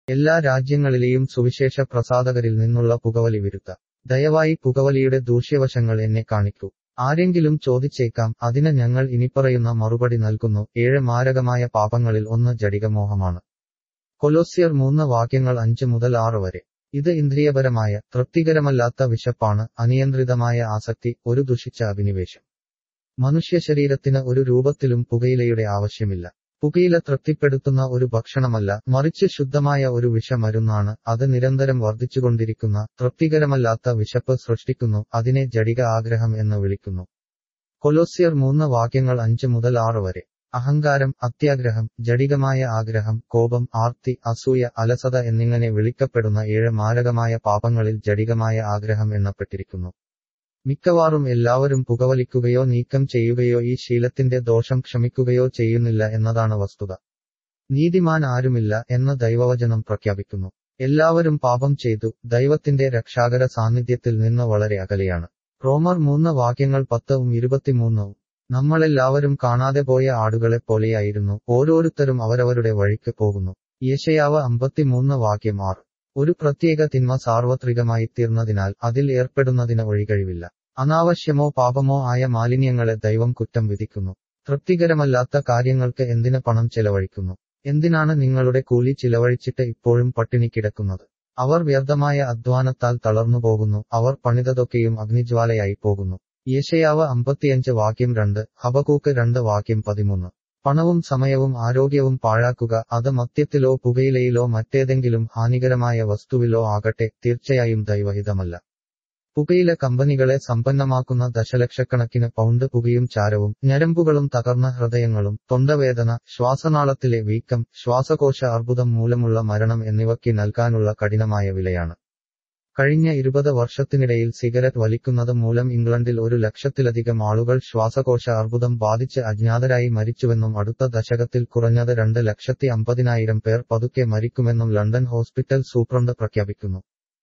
എല്ലാ രാജ്യങ്ങളിലെയും സുവിശേഷ പ്രസാധകരിൽ നിന്നുള്ള പുകവലി വിരുദ്ധ ദയവായി പുകവലിയുടെ ദൂഷ്യവശങ്ങൾ എന്നെ കാണിക്കൂ ആരെങ്കിലും ചോദിച്ചേക്കാം അതിന് ഞങ്ങൾ ഇനിപ്പറയുന്ന മറുപടി നൽകുന്നു ഏഴ് മാരകമായ പാപങ്ങളിൽ ഒന്ന് ജടികമോഹമാണ് കൊലോസ്യർ മൂന്ന് വാക്യങ്ങൾ അഞ്ച് മുതൽ ആറ് വരെ ഇത് ഇന്ദ്രിയപരമായ തൃപ്തികരമല്ലാത്ത വിശപ്പാണ് അനിയന്ത്രിതമായ ആസക്തി ഒരു ദുഷിച്ച അഭിനിവേശം മനുഷ്യ ശരീരത്തിന് ഒരു രൂപത്തിലും പുകയിലയുടെ ആവശ്യമില്ല പുകയില തൃപ്തിപ്പെടുത്തുന്ന ഒരു ഭക്ഷണമല്ല മറിച്ച് ശുദ്ധമായ ഒരു വിഷമരുന്നാണ് അത് നിരന്തരം വർദ്ധിച്ചുകൊണ്ടിരിക്കുന്ന തൃപ്തികരമല്ലാത്ത വിശപ്പ് സൃഷ്ടിക്കുന്നു അതിനെ ജടിക ആഗ്രഹം എന്ന് വിളിക്കുന്നു കൊലോസ്യർ മൂന്ന് വാക്യങ്ങൾ അഞ്ച് മുതൽ ആറ് വരെ അഹങ്കാരം അത്യാഗ്രഹം ജടികമായ ആഗ്രഹം കോപം ആർത്തി അസൂയ അലസത എന്നിങ്ങനെ വിളിക്കപ്പെടുന്ന ഏഴ് മാരകമായ പാപങ്ങളിൽ ജടികമായ ആഗ്രഹം എണ്ണപ്പെട്ടിരിക്കുന്നു മിക്കവാറും എല്ലാവരും പുകവലിക്കുകയോ നീക്കം ചെയ്യുകയോ ഈ ശീലത്തിന്റെ ദോഷം ക്ഷമിക്കുകയോ ചെയ്യുന്നില്ല എന്നതാണ് വസ്തുത നീതിമാൻ ആരുമില്ല എന്ന് ദൈവവചനം പ്രഖ്യാപിക്കുന്നു എല്ലാവരും പാപം ചെയ്തു ദൈവത്തിന്റെ രക്ഷാകര സാന്നിധ്യത്തിൽ നിന്ന് വളരെ അകലെയാണ് റോമർ മൂന്ന് വാക്യങ്ങൾ പത്തും ഇരുപത്തിമൂന്നും നമ്മളെല്ലാവരും കാണാതെ പോയ ആടുകളെ പോലെയായിരുന്നു ഓരോരുത്തരും അവരവരുടെ വഴിക്ക് പോകുന്നു യേശയാവ് അമ്പത്തിമൂന്ന് വാക്യം ആറ് ഒരു പ്രത്യേക തിന്മ സാർവത്രികമായി തീർന്നതിനാൽ അതിൽ ഏർപ്പെടുന്നതിന് ഒഴികഴിവില്ല അനാവശ്യമോ പാപമോ ആയ മാലിന്യങ്ങളെ ദൈവം കുറ്റം വിധിക്കുന്നു തൃപ്തികരമല്ലാത്ത കാര്യങ്ങൾക്ക് എന്തിന് പണം ചെലവഴിക്കുന്നു എന്തിനാണ് നിങ്ങളുടെ കൂലി ചിലവഴിച്ചിട്ട് ഇപ്പോഴും പട്ടിണി കിടക്കുന്നത് അവർ വ്യർത്ഥമായ അധ്വാനത്താൽ തളർന്നു പോകുന്നു അവർ പണിതതൊക്കെയും അഗ്നിജ്വാലയായി പോകുന്നു യേശയാവ് അമ്പത്തിയഞ്ച് വാക്യം രണ്ട് ഹബകൂക്ക് രണ്ട് വാക്യം പതിമൂന്ന് പണവും സമയവും ആരോഗ്യവും പാഴാക്കുക അത് മദ്യത്തിലോ പുകയിലയിലോ മറ്റേതെങ്കിലും ഹാനികരമായ വസ്തുവിലോ ആകട്ടെ തീർച്ചയായും ദൈവഹിതമല്ല പുകയില കമ്പനികളെ സമ്പന്നമാക്കുന്ന ദശലക്ഷക്കണക്കിന് പൗണ്ട് പുകയും ചാരവും ഞരമ്പുകളും തകർന്ന ഹൃദയങ്ങളും തൊണ്ടവേദന ശ്വാസനാളത്തിലെ വീക്കം ശ്വാസകോശ അർബുദം മൂലമുള്ള മരണം എന്നിവയ്ക്ക് നൽകാനുള്ള കഠിനമായ വിലയാണ് കഴിഞ്ഞ ഇരുപത് വർഷത്തിനിടയിൽ സിഗരറ്റ് വലിക്കുന്നത് മൂലം ഇംഗ്ലണ്ടിൽ ഒരു ലക്ഷത്തിലധികം ആളുകൾ ശ്വാസകോശ അർബുദം ബാധിച്ച് അജ്ഞാതരായി മരിച്ചുവെന്നും അടുത്ത ദശകത്തിൽ കുറഞ്ഞത് രണ്ട് ലക്ഷത്തി അമ്പതിനായിരം പേർ പതുക്കെ മരിക്കുമെന്നും ലണ്ടൻ ഹോസ്പിറ്റൽ സൂപ്രണ്ട് പ്രഖ്യാപിക്കുന്നു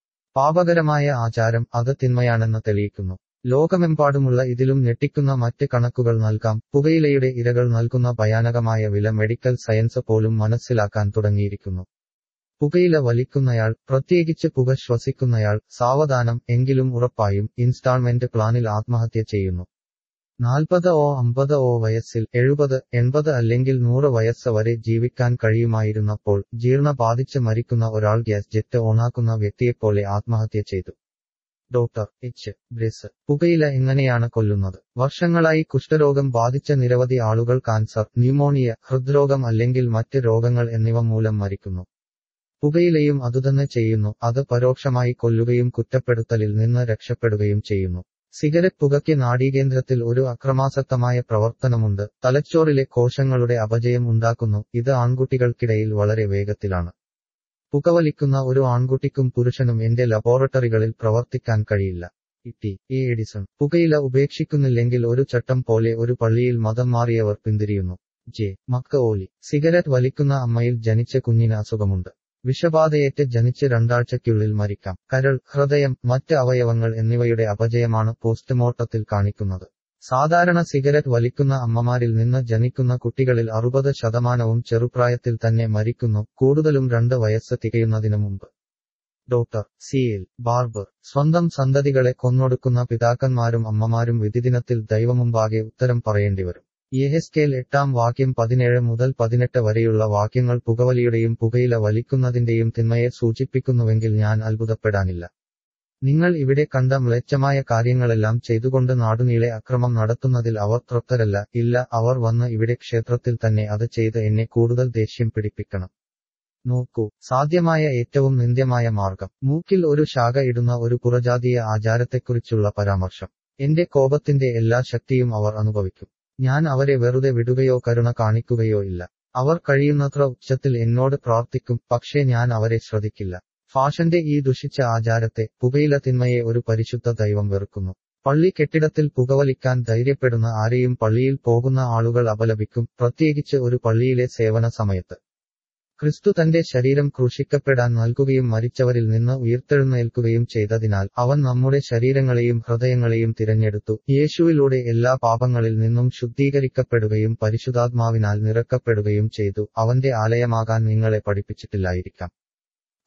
പാപകരമായ ആചാരം അത് തിന്മയാണെന്ന് തെളിയിക്കുന്നു ലോകമെമ്പാടുമുള്ള ഇതിലും ഞെട്ടിക്കുന്ന മറ്റ് കണക്കുകൾ നൽകാം പുകയിലയുടെ ഇരകൾ നൽകുന്ന ഭയാനകമായ വില മെഡിക്കൽ സയൻസ് പോലും മനസ്സിലാക്കാൻ തുടങ്ങിയിരിക്കുന്നു പുകയില വലിക്കുന്നയാൾ പ്രത്യേകിച്ച് പുക ശ്വസിക്കുന്നയാൾ സാവധാനം എങ്കിലും ഉറപ്പായും ഇൻസ്റ്റാൾമെന്റ് പ്ലാനിൽ ആത്മഹത്യ ചെയ്യുന്നു നാൽപ്പത് ഓ അമ്പത് ഓ വയസ്സിൽ എഴുപത് എൺപത് അല്ലെങ്കിൽ നൂറ് വയസ്സ് വരെ ജീവിക്കാൻ കഴിയുമായിരുന്നപ്പോൾ ജീർണ ബാധിച്ച് മരിക്കുന്ന ഒരാൾ ഗ്യാസ് ജെറ്റ് ഓണാക്കുന്ന വ്യക്തിയെപ്പോലെ ആത്മഹത്യ ചെയ്തു ഡോക്ടർ എച്ച് ബ്രിസ് പുകയില എങ്ങനെയാണ് കൊല്ലുന്നത് വർഷങ്ങളായി കുഷ്ഠരോഗം ബാധിച്ച നിരവധി ആളുകൾ കാൻസർ ന്യൂമോണിയ ഹൃദ്രോഗം അല്ലെങ്കിൽ മറ്റ് രോഗങ്ങൾ എന്നിവ മൂലം മരിക്കുന്നു പുകയിലയും അതുതന്നെ ചെയ്യുന്നു അത് പരോക്ഷമായി കൊല്ലുകയും കുറ്റപ്പെടുത്തലിൽ നിന്ന് രക്ഷപ്പെടുകയും ചെയ്യുന്നു സിഗരറ്റ് പുകയ്ക്ക് നാഡീകേന്ദ്രത്തിൽ ഒരു അക്രമാസക്തമായ പ്രവർത്തനമുണ്ട് തലച്ചോറിലെ കോശങ്ങളുടെ അപജയം ഉണ്ടാക്കുന്നു ഇത് ആൺകുട്ടികൾക്കിടയിൽ വളരെ വേഗത്തിലാണ് പുകവലിക്കുന്ന ഒരു ആൺകുട്ടിക്കും പുരുഷനും എന്റെ ലബോറട്ടറികളിൽ പ്രവർത്തിക്കാൻ കഴിയില്ല ഇട്ടി എ എഡിസൺ പുകയില ഉപേക്ഷിക്കുന്നില്ലെങ്കിൽ ഒരു ചട്ടം പോലെ ഒരു പള്ളിയിൽ മതം മാറിയവർ പിന്തിരിയുന്നു ജെ മക്ക ഓലി സിഗരറ്റ് വലിക്കുന്ന അമ്മയിൽ ജനിച്ച കുഞ്ഞിന് അസുഖമുണ്ട് വിഷബാധയേറ്റ് ജനിച്ച് രണ്ടാഴ്ചയ്ക്കുള്ളിൽ മരിക്കാം കരൾ ഹൃദയം മറ്റ് അവയവങ്ങൾ എന്നിവയുടെ അപജയമാണ് പോസ്റ്റ്മോർട്ടത്തിൽ കാണിക്കുന്നത് സാധാരണ സിഗരറ്റ് വലിക്കുന്ന അമ്മമാരിൽ നിന്ന് ജനിക്കുന്ന കുട്ടികളിൽ അറുപത് ശതമാനവും ചെറുപ്രായത്തിൽ തന്നെ മരിക്കുന്നു കൂടുതലും രണ്ട് വയസ്സ് തികയുന്നതിനു മുമ്പ് ഡോക്ടർ സി എൽ ബാർബർ സ്വന്തം സന്തതികളെ കൊന്നൊടുക്കുന്ന പിതാക്കന്മാരും അമ്മമാരും വിധിദിനത്തിൽ ദൈവമുമ്പാകെ ഉത്തരം പറയേണ്ടിവരും യെഹെസ്കേൽ എട്ടാം വാക്യം പതിനേഴ് മുതൽ പതിനെട്ട് വരെയുള്ള വാക്യങ്ങൾ പുകവലിയുടെയും പുകയില വലിക്കുന്നതിന്റെയും തിന്മയെ സൂചിപ്പിക്കുന്നുവെങ്കിൽ ഞാൻ അത്ഭുതപ്പെടാനില്ല നിങ്ങൾ ഇവിടെ കണ്ട മ്ലേച്ഛമായ കാര്യങ്ങളെല്ലാം ചെയ്തുകൊണ്ട് നാടുനീളെ അക്രമം നടത്തുന്നതിൽ അവർ തൃപ്തരല്ല ഇല്ല അവർ വന്ന് ഇവിടെ ക്ഷേത്രത്തിൽ തന്നെ അത് ചെയ്ത് എന്നെ കൂടുതൽ ദേഷ്യം പിടിപ്പിക്കണം നോക്കൂ സാധ്യമായ ഏറ്റവും നിന്ദ്യമായ മാർഗം മൂക്കിൽ ഒരു ശാഖ ഇടുന്ന ഒരു പുറജാതീയ ആചാരത്തെക്കുറിച്ചുള്ള പരാമർശം എന്റെ കോപത്തിന്റെ എല്ലാ ശക്തിയും അവർ അനുഭവിക്കും ഞാൻ അവരെ വെറുതെ വിടുകയോ കരുണ കാണിക്കുകയോ ഇല്ല അവർ കഴിയുന്നത്ര ഉച്ചത്തിൽ എന്നോട് പ്രാർത്ഥിക്കും പക്ഷേ ഞാൻ അവരെ ശ്രദ്ധിക്കില്ല ഫാഷന്റെ ഈ ദുഷിച്ച ആചാരത്തെ പുകയില തിന്മയെ ഒരു പരിശുദ്ധ ദൈവം വെറുക്കുന്നു പള്ളി കെട്ടിടത്തിൽ പുകവലിക്കാൻ ധൈര്യപ്പെടുന്ന ആരെയും പള്ളിയിൽ പോകുന്ന ആളുകൾ അപലപിക്കും പ്രത്യേകിച്ച് ഒരു പള്ളിയിലെ സേവന സമയത്ത് ക്രിസ്തു തന്റെ ശരീരം ക്രൂശിക്കപ്പെടാൻ നൽകുകയും മരിച്ചവരിൽ നിന്ന് ഉയർത്തെഴുന്നേൽക്കുകയും ചെയ്തതിനാൽ അവൻ നമ്മുടെ ശരീരങ്ങളെയും ഹൃദയങ്ങളെയും തിരഞ്ഞെടുത്തു യേശുവിലൂടെ എല്ലാ പാപങ്ങളിൽ നിന്നും ശുദ്ധീകരിക്കപ്പെടുകയും പരിശുദ്ധാത്മാവിനാൽ നിറക്കപ്പെടുകയും ചെയ്തു അവന്റെ ആലയമാകാൻ നിങ്ങളെ പഠിപ്പിച്ചിട്ടില്ലായിരിക്കാം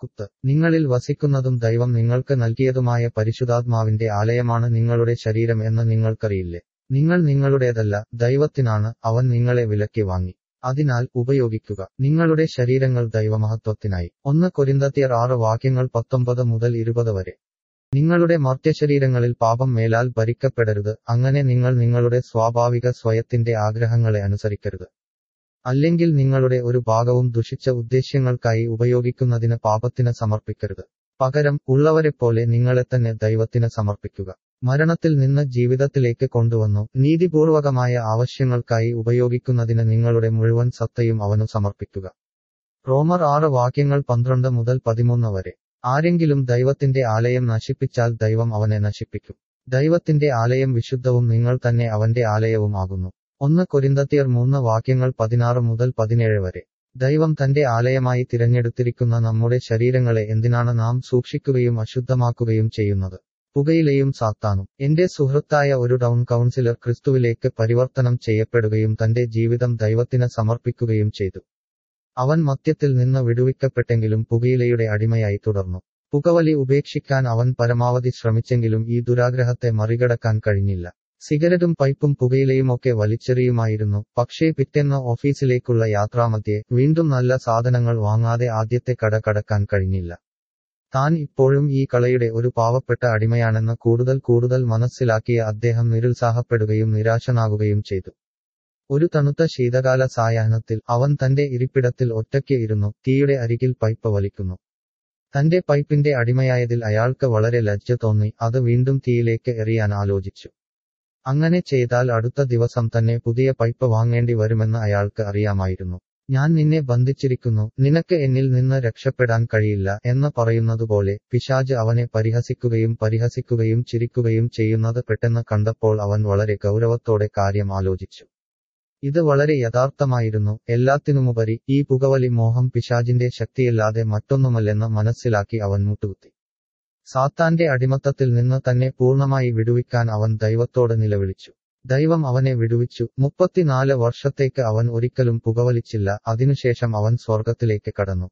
കുത്ത് നിങ്ങളിൽ വസിക്കുന്നതും ദൈവം നിങ്ങൾക്ക് നൽകിയതുമായ പരിശുദ്ധാത്മാവിന്റെ ആലയമാണ് നിങ്ങളുടെ ശരീരം എന്ന് നിങ്ങൾക്കറിയില്ലേ നിങ്ങൾ നിങ്ങളുടേതല്ല ദൈവത്തിനാണ് അവൻ നിങ്ങളെ വിലക്കി വാങ്ങി അതിനാൽ ഉപയോഗിക്കുക നിങ്ങളുടെ ശരീരങ്ങൾ ദൈവമഹത്വത്തിനായി ഒന്ന് കൊരിന്തത്തിയർ ആറ് വാക്യങ്ങൾ പത്തൊമ്പത് മുതൽ ഇരുപത് വരെ നിങ്ങളുടെ മർത്യശരീരങ്ങളിൽ പാപം മേലാൽ ഭരിക്കപ്പെടരുത് അങ്ങനെ നിങ്ങൾ നിങ്ങളുടെ സ്വാഭാവിക സ്വയത്തിന്റെ ആഗ്രഹങ്ങളെ അനുസരിക്കരുത് അല്ലെങ്കിൽ നിങ്ങളുടെ ഒരു ഭാഗവും ദുഷിച്ച ഉദ്ദേശ്യങ്ങൾക്കായി ഉപയോഗിക്കുന്നതിന് പാപത്തിന് സമർപ്പിക്കരുത് പകരം ഉള്ളവരെപ്പോലെ നിങ്ങളെ തന്നെ ദൈവത്തിന് സമർപ്പിക്കുക മരണത്തിൽ നിന്ന് ജീവിതത്തിലേക്ക് കൊണ്ടുവന്നു നീതിപൂർവകമായ ആവശ്യങ്ങൾക്കായി ഉപയോഗിക്കുന്നതിന് നിങ്ങളുടെ മുഴുവൻ സത്തയും അവനു സമർപ്പിക്കുക റോമർ ആറ് വാക്യങ്ങൾ പന്ത്രണ്ട് മുതൽ പതിമൂന്ന് വരെ ആരെങ്കിലും ദൈവത്തിന്റെ ആലയം നശിപ്പിച്ചാൽ ദൈവം അവനെ നശിപ്പിക്കും ദൈവത്തിന്റെ ആലയം വിശുദ്ധവും നിങ്ങൾ തന്നെ അവന്റെ ആലയവും ആകുന്നു ഒന്ന് കൊരിന്തത്തിയർ മൂന്ന് വാക്യങ്ങൾ പതിനാറ് മുതൽ പതിനേഴ് വരെ ദൈവം തന്റെ ആലയമായി തിരഞ്ഞെടുത്തിരിക്കുന്ന നമ്മുടെ ശരീരങ്ങളെ എന്തിനാണ് നാം സൂക്ഷിക്കുകയും അശുദ്ധമാക്കുകയും ചെയ്യുന്നത് പുകയിലെയും സാത്താനും എന്റെ സുഹൃത്തായ ഒരു ടൗൺ കൗൺസിലർ ക്രിസ്തുവിലേക്ക് പരിവർത്തനം ചെയ്യപ്പെടുകയും തന്റെ ജീവിതം ദൈവത്തിന് സമർപ്പിക്കുകയും ചെയ്തു അവൻ മദ്യത്തിൽ നിന്ന് വിടുവിക്കപ്പെട്ടെങ്കിലും പുകയിലയുടെ അടിമയായി തുടർന്നു പുകവലി ഉപേക്ഷിക്കാൻ അവൻ പരമാവധി ശ്രമിച്ചെങ്കിലും ഈ ദുരാഗ്രഹത്തെ മറികടക്കാൻ കഴിഞ്ഞില്ല സിഗരറ്റും പൈപ്പും പുകയിലയുമൊക്കെ വലിച്ചെറിയുമായിരുന്നു പക്ഷേ പിറ്റേന്ന് ഓഫീസിലേക്കുള്ള യാത്രാമധ്യേ വീണ്ടും നല്ല സാധനങ്ങൾ വാങ്ങാതെ ആദ്യത്തെ കട കടക്കാൻ കഴിഞ്ഞില്ല താൻ ഇപ്പോഴും ഈ കളയുടെ ഒരു പാവപ്പെട്ട അടിമയാണെന്ന് കൂടുതൽ കൂടുതൽ മനസ്സിലാക്കിയ അദ്ദേഹം നിരുത്സാഹപ്പെടുകയും നിരാശനാകുകയും ചെയ്തു ഒരു തണുത്ത ശീതകാല സായാഹ്നത്തിൽ അവൻ തന്റെ ഇരിപ്പിടത്തിൽ ഒറ്റയ്ക്ക് ഇരുന്നു തീയുടെ അരികിൽ പൈപ്പ് വലിക്കുന്നു തന്റെ പൈപ്പിന്റെ അടിമയായതിൽ അയാൾക്ക് വളരെ ലജ്ജ തോന്നി അത് വീണ്ടും തീയിലേക്ക് എറിയാൻ ആലോചിച്ചു അങ്ങനെ ചെയ്താൽ അടുത്ത ദിവസം തന്നെ പുതിയ പൈപ്പ് വാങ്ങേണ്ടി വരുമെന്ന് അയാൾക്ക് അറിയാമായിരുന്നു ഞാൻ നിന്നെ ബന്ധിച്ചിരിക്കുന്നു നിനക്ക് എന്നിൽ നിന്ന് രക്ഷപ്പെടാൻ കഴിയില്ല എന്ന് പറയുന്നതുപോലെ പിശാജ് അവനെ പരിഹസിക്കുകയും പരിഹസിക്കുകയും ചിരിക്കുകയും ചെയ്യുന്നത് പെട്ടെന്ന് കണ്ടപ്പോൾ അവൻ വളരെ ഗൗരവത്തോടെ കാര്യം ആലോചിച്ചു ഇത് വളരെ യഥാർത്ഥമായിരുന്നു എല്ലാത്തിനുമുപരി ഈ പുകവലി മോഹം പിശാജിന്റെ ശക്തിയല്ലാതെ മറ്റൊന്നുമല്ലെന്ന് മനസ്സിലാക്കി അവൻ മുട്ടുകുത്തി സാത്താന്റെ അടിമത്തത്തിൽ നിന്ന് തന്നെ പൂർണ്ണമായി വിടുവിക്കാൻ അവൻ ദൈവത്തോട് നിലവിളിച്ചു ദൈവം അവനെ വിടുവിച്ചു മുപ്പത്തിനാല് വർഷത്തേക്ക് അവൻ ഒരിക്കലും പുകവലിച്ചില്ല അതിനുശേഷം അവൻ സ്വർഗത്തിലേക്ക് കടന്നു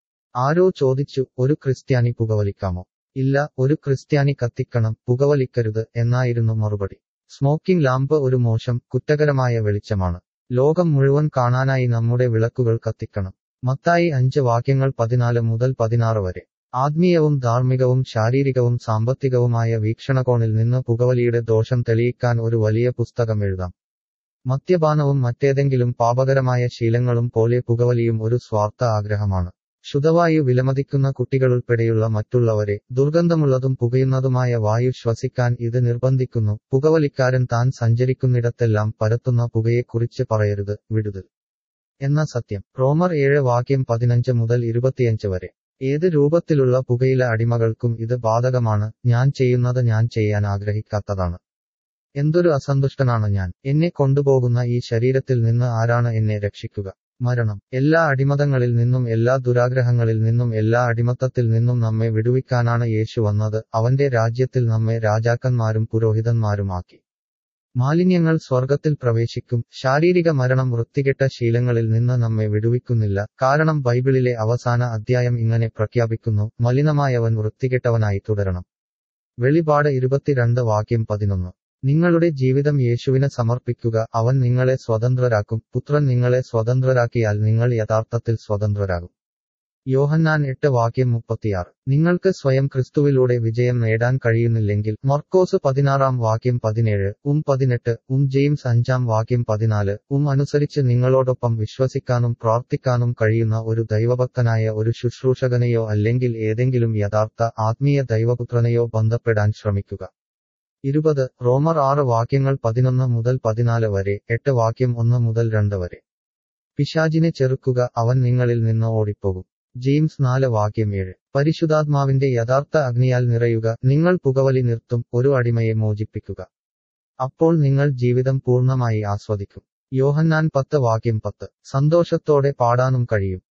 ആരോ ചോദിച്ചു ഒരു ക്രിസ്ത്യാനി പുകവലിക്കാമോ ഇല്ല ഒരു ക്രിസ്ത്യാനി കത്തിക്കണം പുകവലിക്കരുത് എന്നായിരുന്നു മറുപടി സ്മോക്കിംഗ് ലാമ്പ് ഒരു മോശം കുറ്റകരമായ വെളിച്ചമാണ് ലോകം മുഴുവൻ കാണാനായി നമ്മുടെ വിളക്കുകൾ കത്തിക്കണം മത്തായി അഞ്ച് വാക്യങ്ങൾ പതിനാല് മുതൽ പതിനാറ് വരെ ആത്മീയവും ധാർമ്മികവും ശാരീരികവും സാമ്പത്തികവുമായ വീക്ഷണകോണിൽ നിന്ന് പുകവലിയുടെ ദോഷം തെളിയിക്കാൻ ഒരു വലിയ പുസ്തകം എഴുതാം മദ്യപാനവും മറ്റേതെങ്കിലും പാപകരമായ ശീലങ്ങളും പോലെ പുകവലിയും ഒരു സ്വാർത്ഥ ആഗ്രഹമാണ് ശുദ്ധവായു വിലമതിക്കുന്ന കുട്ടികളുൾപ്പെടെയുള്ള മറ്റുള്ളവരെ ദുർഗന്ധമുള്ളതും പുകയുന്നതുമായ വായു ശ്വസിക്കാൻ ഇത് നിർബന്ധിക്കുന്നു പുകവലിക്കാരൻ താൻ സഞ്ചരിക്കുന്നിടത്തെല്ലാം പരത്തുന്ന പുകയെക്കുറിച്ച് പറയരുത് വിടുതൽ എന്ന സത്യം റോമർ ഏഴ് വാക്യം പതിനഞ്ച് മുതൽ ഇരുപത്തിയഞ്ച് വരെ ഏത് രൂപത്തിലുള്ള പുകയില അടിമകൾക്കും ഇത് ബാധകമാണ് ഞാൻ ചെയ്യുന്നത് ഞാൻ ചെയ്യാൻ ആഗ്രഹിക്കാത്തതാണ് എന്തൊരു അസന്തുഷ്ടനാണ് ഞാൻ എന്നെ കൊണ്ടുപോകുന്ന ഈ ശരീരത്തിൽ നിന്ന് ആരാണ് എന്നെ രക്ഷിക്കുക മരണം എല്ലാ അടിമതങ്ങളിൽ നിന്നും എല്ലാ ദുരാഗ്രഹങ്ങളിൽ നിന്നും എല്ലാ അടിമത്തത്തിൽ നിന്നും നമ്മെ വിടുവിക്കാനാണ് യേശു വന്നത് അവന്റെ രാജ്യത്തിൽ നമ്മെ രാജാക്കന്മാരും പുരോഹിതന്മാരുമാക്കി മാലിന്യങ്ങൾ സ്വർഗത്തിൽ പ്രവേശിക്കും ശാരീരിക മരണം വൃത്തികെട്ട ശീലങ്ങളിൽ നിന്ന് നമ്മെ വിടുവിക്കുന്നില്ല കാരണം ബൈബിളിലെ അവസാന അധ്യായം ഇങ്ങനെ പ്രഖ്യാപിക്കുന്നു മലിനമായവൻ വൃത്തികെട്ടവനായി തുടരണം വെളിപാട് ഇരുപത്തിരണ്ട് വാക്യം പതിനൊന്ന് നിങ്ങളുടെ ജീവിതം യേശുവിന് സമർപ്പിക്കുക അവൻ നിങ്ങളെ സ്വതന്ത്രരാക്കും പുത്രൻ നിങ്ങളെ സ്വതന്ത്രരാക്കിയാൽ നിങ്ങൾ യഥാർത്ഥത്തിൽ സ്വതന്ത്രരാകും യോഹന്നാൻ എട്ട് വാക്യം മുപ്പത്തിയാറ് നിങ്ങൾക്ക് സ്വയം ക്രിസ്തുവിലൂടെ വിജയം നേടാൻ കഴിയുന്നില്ലെങ്കിൽ മർക്കോസ് പതിനാറാം വാക്യം പതിനേഴ് ഉം പതിനെട്ട് ഉം ജെയിംസ് അഞ്ചാം വാക്യം പതിനാല് ഉം അനുസരിച്ച് നിങ്ങളോടൊപ്പം വിശ്വസിക്കാനും പ്രാർത്ഥിക്കാനും കഴിയുന്ന ഒരു ദൈവഭക്തനായ ഒരു ശുശ്രൂഷകനെയോ അല്ലെങ്കിൽ ഏതെങ്കിലും യഥാർത്ഥ ആത്മീയ ദൈവപുത്രനെയോ ബന്ധപ്പെടാൻ ശ്രമിക്കുക ഇരുപത് റോമർ ആറ് വാക്യങ്ങൾ പതിനൊന്ന് മുതൽ പതിനാല് വരെ എട്ട് വാക്യം ഒന്ന് മുതൽ രണ്ട് വരെ പിശാജിനെ ചെറുക്കുക അവൻ നിങ്ങളിൽ നിന്ന് ഓടിപ്പോകും ജെയിംസ് നാല് വാക്യം ഏഴ് പരിശുദ്ധാത്മാവിന്റെ യഥാർത്ഥ അഗ്നിയാൽ നിറയുക നിങ്ങൾ പുകവലി നിർത്തും ഒരു അടിമയെ മോചിപ്പിക്കുക അപ്പോൾ നിങ്ങൾ ജീവിതം പൂർണ്ണമായി ആസ്വദിക്കും യോഹന്നാൻ പത്ത് വാക്യം പത്ത് സന്തോഷത്തോടെ പാടാനും കഴിയും